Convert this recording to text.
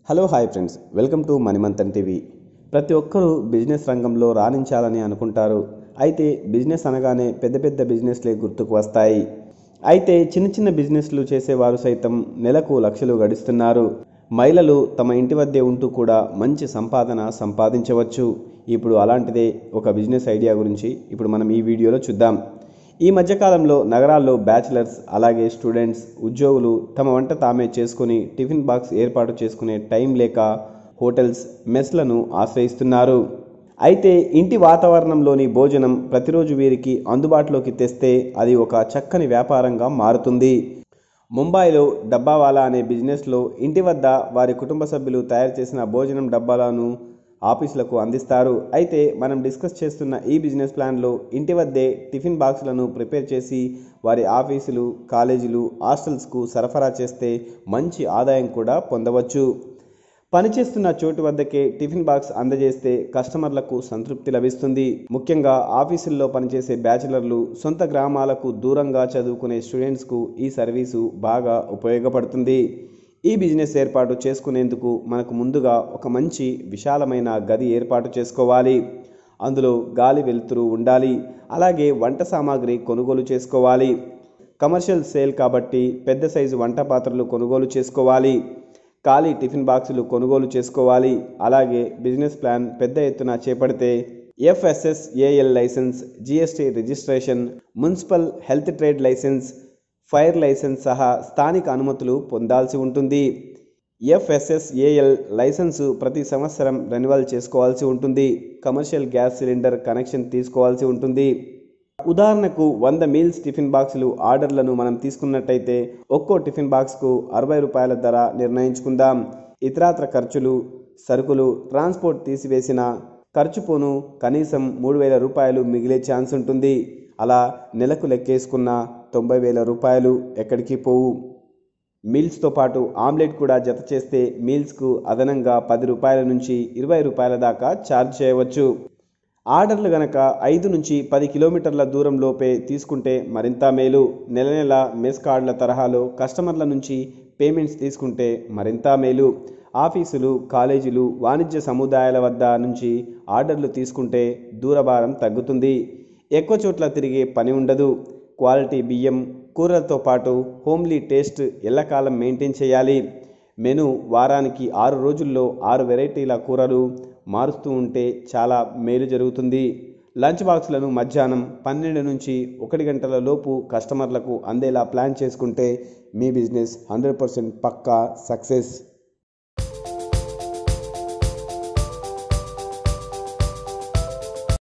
hello hi friends welcome to Manimanthan TV ప్రతి ఒక్కరూ business రంగంలో రాణించాలని అనుకుంటారు అయితే బిజినెస్ అనగానే పెద్ద పెద్ద బిజినెస్లే గుర్తుకు వస్తాయి అయితే చిన్న చిన్న బిజినెస్లు చేసేవారు సైతం నెలకు లక్షలు గడిస్తున్నారు మహిళలు తమ ఇంటి వద్దే ఉంటూ కూడా మంచి సంపాదన సంపాదించవచ్చు ఇప్పుడు అలాంటిదే ఒక బిజినెస్ ఐడియా గురించి ఇప్పుడు మనం ఈ వీడియోలో చూద్దాం ఈ మధ్యకాలంలో నగరాల్లో బ్యాచిలర్స్ అలాగే స్టూడెంట్స్ ఉద్యోగులు తమ వంట తామే చేసుకుని టిఫిన్ బాక్స్ ఏర్పాటు చేసుకునే టైం లేక హోటల్స్ మెస్లను ఆశ్రయిస్తున్నారు అయితే ఇంటి వాతావరణంలోని భోజనం ప్రతిరోజు వీరికి అందుబాటులోకి తెస్తే అది ఒక చక్కని వ్యాపారంగా మారుతుంది ముంబైలో డబ్బావాలా అనే బిజినెస్లో ఇంటి వద్ద వారి కుటుంబ సభ్యులు తయారు చేసిన భోజనం డబ్బాలను ఆఫీసులకు అందిస్తారు అయితే మనం డిస్కస్ చేస్తున్న ఈ బిజినెస్ ప్లాన్లో ఇంటి వద్దే టిఫిన్ బాక్సులను ప్రిపేర్ చేసి వారి ఆఫీసులు కాలేజీలు హాస్టల్స్కు సరఫరా చేస్తే మంచి ఆదాయం కూడా పొందవచ్చు పనిచేస్తున్న చోటు వద్దకే టిఫిన్ బాక్స్ అందజేస్తే కస్టమర్లకు సంతృప్తి లభిస్తుంది ముఖ్యంగా ఆఫీసుల్లో పనిచేసే బ్యాచిలర్లు సొంత గ్రామాలకు దూరంగా చదువుకునే స్టూడెంట్స్కు ఈ సర్వీసు బాగా ఉపయోగపడుతుంది ఈ బిజినెస్ ఏర్పాటు చేసుకునేందుకు మనకు ముందుగా ఒక మంచి విశాలమైన గది ఏర్పాటు చేసుకోవాలి అందులో గాలి వెలుతురు ఉండాలి అలాగే వంట సామాగ్రి కొనుగోలు చేసుకోవాలి కమర్షియల్ సేల్ కాబట్టి పెద్ద సైజు వంట పాత్రలు కొనుగోలు చేసుకోవాలి ఖాళీ టిఫిన్ బాక్సులు కొనుగోలు చేసుకోవాలి అలాగే బిజినెస్ ప్లాన్ పెద్ద ఎత్తున చేపడితే FSSAI licence GST registration municipal health trade licence fire licence సహా స్థానిక అనుమతులు పొందాల్సి ఉంటుంది ఎఫ్ఎస్ఎస్ఏఎల్ లైసెన్సు ప్రతి సంవత్సరం రెన్యువల్ చేసుకోవాల్సి ఉంటుంది కమర్షియల్ గ్యాస్ సిలిండర్ కనెక్షన్ తీసుకోవాల్సి ఉంటుంది ఉదాహరణకు వంద మీల్స్ టిఫిన్ బాక్సులు ఆర్డర్లను మనం తీసుకున్నట్టయితే ఒక్కో టిఫిన్ బాక్స్కు అరవై రూపాయల ధర నిర్ణయించుకుందాం ఇతరాత్ర ఖర్చులు సరుకులు ట్రాన్స్పోర్ట్ తీసివేసిన ఖర్చు పోను కనీసం మూడు వేల రూపాయలు మిగిలే ఛాన్స్ ఉంటుంది అలా నెలకు లెక్కేసుకున్న తొంభై వేల రూపాయలు ఎక్కడికి పోవు మీల్స్తో పాటు ఆమ్లెట్ కూడా జత చేస్తే మీల్స్కు అదనంగా పది రూపాయల నుంచి ఇరవై రూపాయల దాకా ఛార్జ్ చేయవచ్చు ఆర్డర్లు గనక ఐదు నుంచి పది కిలోమీటర్ల దూరంలోపే తీసుకుంటే మరింత మేలు నెల నెల మెస్ కార్డుల తరహాలో కస్టమర్ల నుంచి పేమెంట్స్ తీసుకుంటే మరింత మేలు ఆఫీసులు కాలేజీలు వాణిజ్య సముదాయాల వద్ద నుంచి ఆర్డర్లు తీసుకుంటే దూరభారం తగ్గుతుంది ఎక్కువ చోట్ల తిరిగే పని ఉండదు క్వాలిటీ బియ్యం కూరలతో పాటు హోమ్లీ టేస్ట్ ఎల్లకాలం మెయింటైన్ చేయాలి మెను వారానికి ఆరు రోజుల్లో ఆరు వెరైటీల కూరలు మారుస్తూ ఉంటే చాలా మేలు జరుగుతుంది లంచ్ బాక్సులను మధ్యాహ్నం పన్నెండు నుంచి ఒకటి గంటల లోపు కస్టమర్లకు అందేలా ప్లాన్ చేసుకుంటే మీ బిజినెస్ హండ్రెడ్ పర్సెంట్ పక్కా సక్సెస్